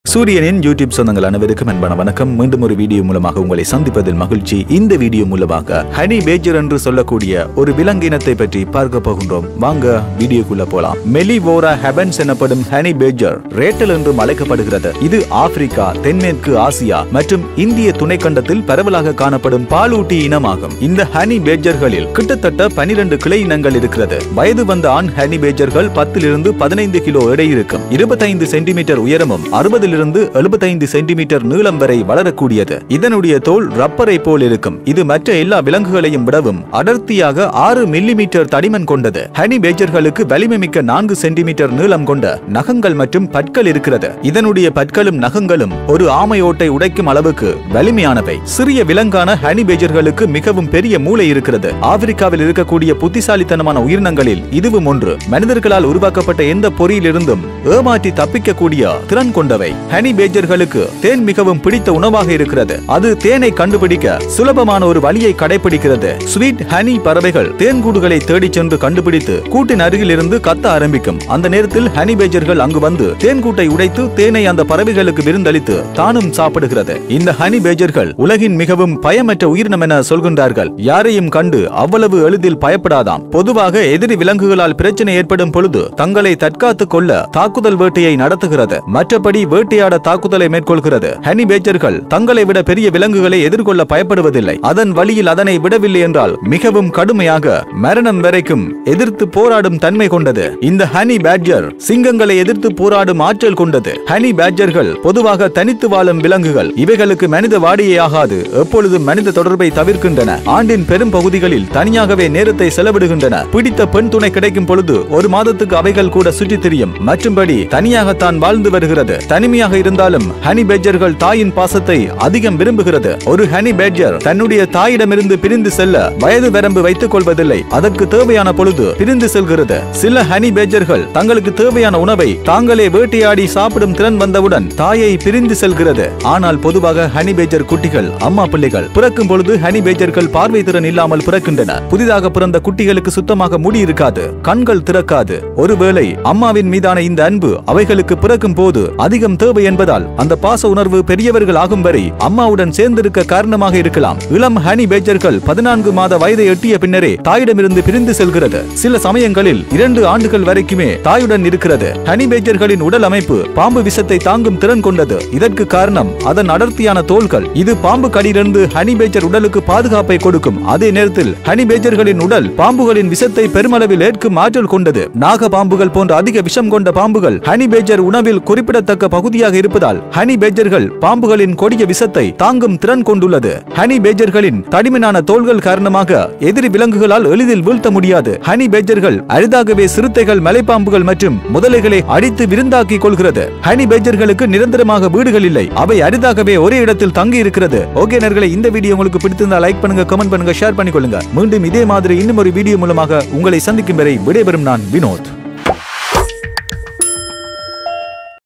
சூரியனின் யூடியூப் சொந்தங்கள் அனைவருக்கும் அன்பான வணக்கம் மீண்டும் ஒரு வீடியோ மூலமாக உங்களை சந்திப்பதில் மகிழ்ச்சி இந்த வீடியோ மூலமாக ஹனி பேஜர் என்று சொல்லக்கூடிய ஒரு விலங்கினத்தை பற்றி பார்க்க போகின்றோம் வாங்க வீடியோக்குள்ள போலாம் மெலிவோரா ஹெபன்ஸ் எனப்படும் ஹனி பேஜர் ரேட்டல் என்றும் அழைக்கப்படுகிறது இது ஆப்பிரிக்கா தென்மேற்கு ஆசியா மற்றும் இந்திய துணைக்கண்டத்தில் பரவலாக காணப்படும் பாலூட்டி இனமாகும் இந்த ஹனி பேஜர்களில் கிட்டத்தட்ட பனிரெண்டு கிளை இனங்கள் இருக்கிறது வயது வந்த ஆண் ஹனி பேஜர்கள் பத்திலிருந்து பதினைந்து கிலோ எடை இருக்கும் இருபத்தைந்து சென்டிமீட்டர் உயரமும் அறுபதிலிருந்து எழுபத்தைந்து சென்டிமீட்டர் நீளம் வரை வளரக்கூடியது இதனுடைய தோல் ரப்பரை போல் இருக்கும் இது மற்ற எல்லா விலங்குகளையும் விடவும் அடர்த்தியாக ஆறு மில்லிமீட்டர் தடிமன் கொண்டது ஹனி பேஜர்களுக்கு வலிமை மிக்க நான்கு சென்டிமீட்டர் நீளம் கொண்ட நகங்கள் மற்றும் பற்கள் இருக்கிறது இதனுடைய பற்களும் நகங்களும் ஒரு ஆமை ஓட்டை உடைக்கும் அளவுக்கு வலிமையானவை சிறிய விலங்கான ஹனி பேஜர்களுக்கு மிகவும் பெரிய மூளை இருக்கிறது ஆப்பிரிக்காவில் இருக்கக்கூடிய புத்திசாலித்தனமான உயிரினங்களில் இதுவும் ஒன்று மனிதர்களால் உருவாக்கப்பட்ட எந்த பொறியிலிருந்தும் ஏமாற்றி தப்பிக்கக்கூடிய திறன் கொண்டவை ஹனி பேஜர்களுக்கு தேன் மிகவும் பிடித்த உணவாக இருக்கிறது அது தேனை கண்டுபிடிக்க சுலபமான ஒரு வழியை கடைபிடிக்கிறது ஸ்வீட் ஹனி பறவைகள் தேன் கூடுகளை தேடிச் சென்று கண்டுபிடித்து கூட்டின் அருகில் இருந்து கத்த ஆரம்பிக்கும் அந்த நேரத்தில் ஹனி பேஜர்கள் அங்கு வந்து தேன் கூட்டை உடைத்து தேனை அந்த பறவைகளுக்கு விருந்தளித்து தானும் சாப்பிடுகிறது இந்த ஹனி பேஜர்கள் உலகின் மிகவும் பயமற்ற உயிரினம் என சொல்கின்றார்கள் யாரையும் கண்டு அவ்வளவு எளிதில் பயப்படாதாம் பொதுவாக எதிரி விலங்குகளால் பிரச்சனை ஏற்படும் பொழுது தங்களை தற்காத்துக் கொள்ள தாக்குதல் வேட்டையை நடத்துகிறது மற்றபடி வேட்டையாட தாக்குதலை மேற்கொள்கிறது ஹனி பேஜர்கள் தங்களை விட பெரிய விலங்குகளை எதிர்கொள்ள பயப்படுவதில்லை அதன் வழியில் அதனை விடவில்லை என்றால் மிகவும் கடுமையாக மரணம் வரைக்கும் எதிர்த்து போராடும் தன்மை கொண்டது இந்த ஹனி பேட்ஜர் சிங்கங்களை எதிர்த்து போராடும் ஆற்றல் கொண்டது ஹனி பேட்ஜர்கள் பொதுவாக தனித்து வாழும் விலங்குகள் இவைகளுக்கு மனித வாடியாகாது எப்பொழுதும் மனித தொடர்பை தவிர்க்கின்றன ஆண்டின் பெரும் பகுதிகளில் தனியாகவே நேரத்தை செலவிடுகின்றன பிடித்த பெண் துணை கிடைக்கும் பொழுது ஒரு மாதத்துக்கு அவைகள் கூட சுற்றித் திரியும் மற்றும்படி தனியாகத்தான் வாழ்ந்து வருகிறது தனிமையாக இருந்தாலும் ஹனி பேஜர்கள் தாயின் பாசத்தை அதிகம் விரும்புகிறது ஒரு ஹனி பேஜர் தன்னுடைய தாயிடமிருந்து பிரிந்து செல்ல வயது வரம்பு வைத்துக் கொள்வதில்லை அதற்கு தேவையான பொழுது பிரிந்து செல்கிறது சில ஹனி பேஜர்கள் தங்களுக்கு தேவையான உணவை தாங்களே வேட்டையாடி சாப்பிடும் திறன் வந்தவுடன் தாயை பிரிந்து செல்கிறது ஆனால் பொதுவாக ஹனி பேஜர் குட்டிகள் அம்மா பிள்ளைகள் பிறக்கும் பொழுது ஹனி பேஜர்கள் பார்வை திறன் இல்லாமல் பிறக்கின்றன புதிதாக பிறந்த குட்டிகளுக்கு சுத்தமாக முடி இருக்காது கண்கள் திறக்காது ஒருவேளை அம்மாவின் மீதான இந்த அன்பு அவைகளுக்கு பிறக்கும் போது அதிகம் தேவை என்பதால் அந்த பாச உணர்வு பெரியவர்கள் ஆகும் வரை அம்மாவுடன் சேர்ந்திருக்க காரணமாக இருக்கலாம் இளம் ஹனி பேஜர்கள் பதினான்கு மாத வயதை எட்டிய பின்னரே தாயிடமிருந்து பிரிந்து செல்கிறது சில சமயங்களில் இரண்டு ஆண்டுகள் வரைக்குமே தாயுடன் இருக்கிறது ஹனி பேஜர்களின் உடல் அமைப்பு பாம்பு விஷத்தை தாங்கும் திறன் கொண்டது இதற்கு காரணம் அதன் அடர்த்தியான தோள்கள் இது பாம்பு கடியிலிருந்து ஹனி பேஜர் உடலுக்கு பாதுகாப்பை கொடுக்கும் அதே நேரத்தில் ஹனி பேஜர்களின் உடல் பாம்புகளின் விஷத்தை பெருமளவில் ஏற்கும் ஆற்றல் கொண்டது நாக பாம்புகள் போன்ற அதிக விஷம் கொண்ட பாம்புகள் ஹனி பேஜர் உணவில் குறிப்பிடத்தக்க பகுதியாக இருப்பதால் ஹனி பேஜர்கள் பாம்புகளின் கொடிய விஷத்தை தாங்கும் திறன் கொண்டுள்ளது ஹனி பேஜர்களின் தடிமனான தோள்கள் காரணமாக எதிரி விலங்குகளால் எளிதில் வீழ்த்த முடியாது ஹனி பேஜர்கள் அரிதாகவே சிறுத்தைகள் மலைப்பாம்புகள் மற்றும் முதலைகளை அடித்து விருந்தாக்கி கொள்கிறது ஹனி பேஜர்களுக்கு நிரந்தரமாக வீடுகள் இல்லை அவை அரிதாகவே ஒரே இடத்தில் தங்கி இருக்கிறது ஓகே நேர்களே இந்த வீடியோ உங்களுக்கு பிடித்திருந்தா லைக் பண்ணுங்க கமெண்ட் பண்ணுங்க ஷேர் பண்ணிக்கொள்ளுங்க மீண்டும் இதே மாதிரி இன்னும் ஒரு வீடியோ மூலமாக உங்களை சந்திக்கும் வரை விடைபெறும் நான் வினோத்